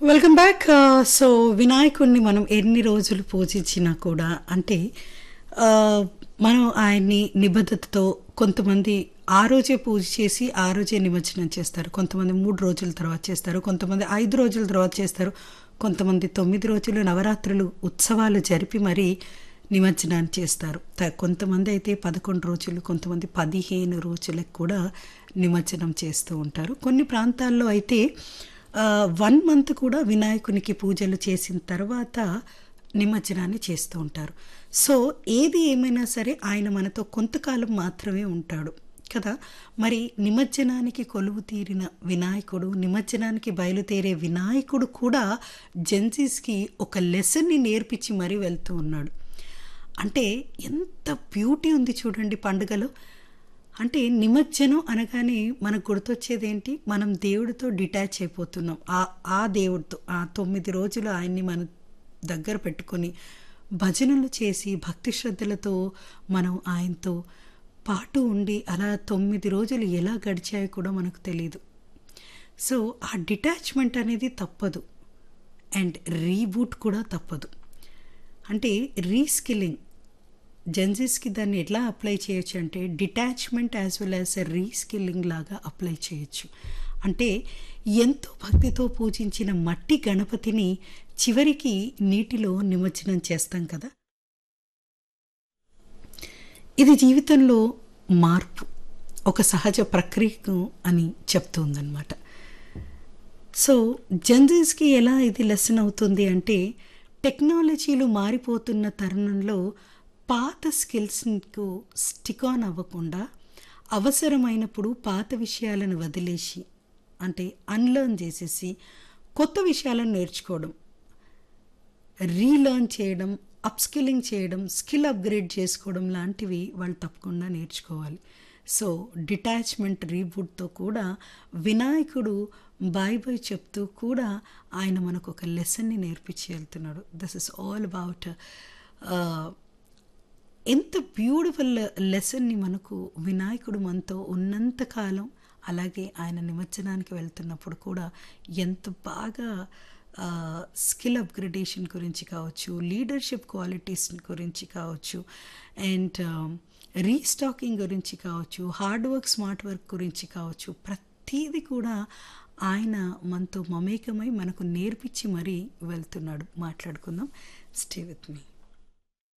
welcome back so వినాయకుడిని మనం ఎన్ని రోజులు పూజించినా కూడా అంటే ఆ, మనం ఆయన్ని నిబద్ధతతో కొంతమంది ఆ రోజే పూజ చేసి ఆ రోజే నిమజ్జనం చేస్తారు కొంతమంది మూడు రోజుల తర్వాత చేస్తారు కొంతమంది ఐదు రోజుల తర్వాత చేస్తారు కొంతమంది తొమ్మిది రోజులు నవరాత్రులు ఉత్సవాలు జరిపి మరీ నిమజ్జనాన్ని చేస్తారు త- కొంతమంది అయితే పదకొండు రోజులు కొంతమంది పదిహేను రోజులకు కూడా నిమజ్జనం చేస్తూ ఉంటారు కొన్ని ప్రాంతాల్లో అయితే వన్ మంత్ కూడా వినాయకునికి పూజలు చేసిన తర్వాత నిమజ్జనాన్ని చేస్తూ ఉంటారు సో ఏది ఏమైనా సరే ఆయన మనతో కొంతకాలం మాత్రమే ఉంటాడు కదా మరి నిమజ్జనానికి కొలువు తీరిన వినాయకుడు నిమజ్జనానికి బయలుదేరే వినాయకుడు కూడా జెన్సీస్కి ఒక లెసన్ని నేర్పించి మరీ వెళ్తూ ఉన్నాడు అంటే ఎంత బ్యూటీ ఉంది చూడండి పండుగలో అంటే నిమజ్జనం అనగానే మనకు గుర్తొచ్చేది ఏంటి మనం దేవుడితో డిటాచ్ అయిపోతున్నాం ఆ ఆ దేవుడితో ఆ తొమ్మిది రోజులు ఆయన్ని మన దగ్గర పెట్టుకొని భజనలు చేసి భక్తి శ్రద్ధలతో మనం ఆయనతో పాటు ఉండి అలా తొమ్మిది రోజులు ఎలా గడిచాయో కూడా మనకు తెలియదు సో ఆ డిటాచ్మెంట్ అనేది తప్పదు అండ్ రీబూట్ కూడా తప్పదు అంటే రీస్కిల్లింగ్ జెన్జీస్కి దాన్ని ఎట్లా అప్లై చేయొచ్చు అంటే detachment as well as a reskilling లాగా అప్లై చేయొచ్చు అంటే ఎంతో భక్తితో పూజించిన మట్టి గణపతిని చివరికి నీటిలో నిమజ్జనం చేస్తాం కదా ఇది జీవితంలో మార్పు ఒక సహజ ప్రక్రియకు అని చెప్తుందన్నమాట సో జెన్జీస్కి ఎలా ఇది లెసన్ అవుతుంది అంటే టెక్నాలజీలు మారిపోతున్న తరుణంలో పాత స్కిల్స్కు స్టిక్ ఆన్ అవ్వకుండా అవసరమైనప్పుడు పాత విషయాలను వదిలేసి అంటే అన్లర్న్ చేసేసి కొత్త విషయాలను నేర్చుకోవడం రీలర్న్ చేయడం అప్స్కిల్లింగ్ చేయడం స్కిల్ అప్గ్రేడ్ చేసుకోవడం లాంటివి వాళ్ళు తప్పకుండా నేర్చుకోవాలి సో డిటాచ్మెంట్ రీబూట్తో కూడా వినాయకుడు బాయ్ బాయ్ చెప్తూ కూడా ఆయన మనకు ఒక లెసన్ని నేర్పించి వెళ్తున్నాడు దిస్ ఇస్ ఆల్ అబౌట్ ఎంత బ్యూటిఫుల్ లెసన్ని మనకు వినాయకుడు మనతో ఉన్నంతకాలం అలాగే ఆయన నిమజ్జనానికి వెళ్తున్నప్పుడు కూడా ఎంత బాగా స్కిల్ అప్గ్రేడేషన్ గురించి కావచ్చు లీడర్షిప్ క్వాలిటీస్ గురించి కావచ్చు అండ్ రీస్టాకింగ్ గురించి కావచ్చు హార్డ్ వర్క్ స్మార్ట్ వర్క్ గురించి కావచ్చు ప్రతీది కూడా ఆయన మనతో మమేకమై మనకు నేర్పించి మరీ వెళ్తున్నాడు మాట్లాడుకుందాం స్టే విత్ మీ